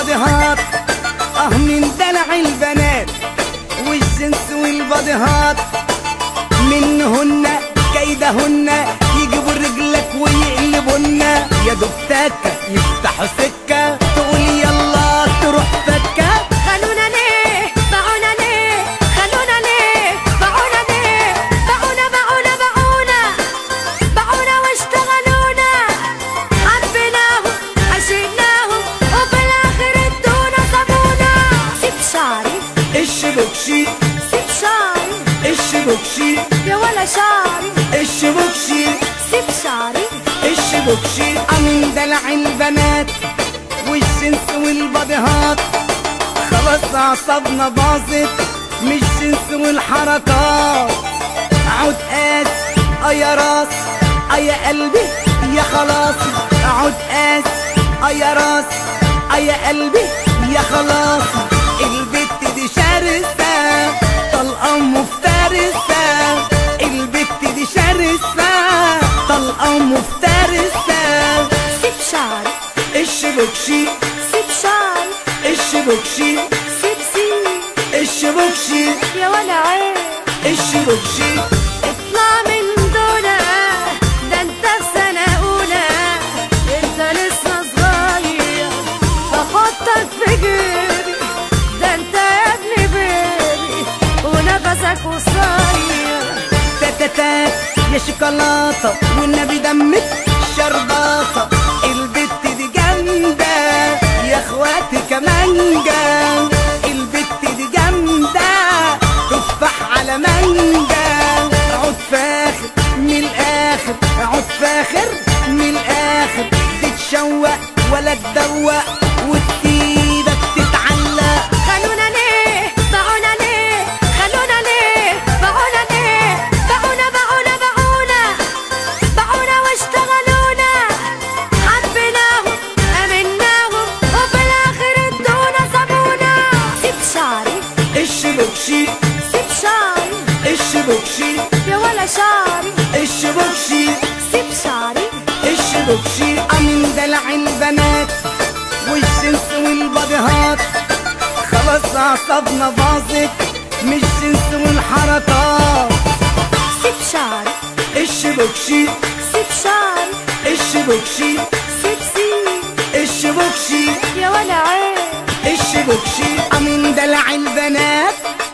والباديهات اه من دلع البنات والجنس والباديهات منهن كيدهن يجيبوا رجلك ويقلبونا يا دبتك يفتحوا سكة تقول يلا تروح فكة خلونا ليه باعونا ليه خلونا ليه باعونا ليه باعونا باعونا باعونا باعونا واشتغلونا حبيناهم عشقناهم وفي الاخر ادونا سابونا سيب شعري الشبكشي سيب شعري الشبكشي يا ولا شعري الشبكشي سيب شعري الشبكشي من دلع البنات والجنس والباديهات خلاص اعصابنا باظت مش جنس والحركات عود قاس اه يا راس اه يا قلبي يا خلاص عود قاس اه يا راس اه يا قلبي يا خلاص البت دي شرسة طلقة مفترسة البت دي شرسة طلقة مفترسة سيب شعري الشبكشي سيب شعري الشبكشي سيب سيب الشبكشي يا ولا عين الشبكشي اطلع من دونا ده انت في سنة أولى انت لسه صغير بحطك في جيبي ده انت يا ابني بيبي ونفسك قصير تاتاتات يا شوكولاتة والنبي دمك شرباطة البت دي جامدة يا اخواتي كمانجا البت دي جامدة تفاح على مانجا عود فاخر من الاخر عود فاخر من الاخر تتشوق ولا تدوق وتسيبك تتعلق خلونا ليه باعونا ليه خلونا ليه باعونا ليه باعونا باعونا باعونا باعونا واشتغلونا حبيناهم امناهم وفي الاخر ادونا سابونا سيب شعري الشبكشي سيب شعري الشبكشي يا ولا شعري الشبكشي سيب شعري الشبكشي من دلع البنات والجنس والباديهات خلاص اعصابنا باظت مش جنس والحركات سيب شعري الشبكشي سيب شعري الشبكشي سيب سيب الشبكشي يا ولا عين الشبكشي من دلع البنات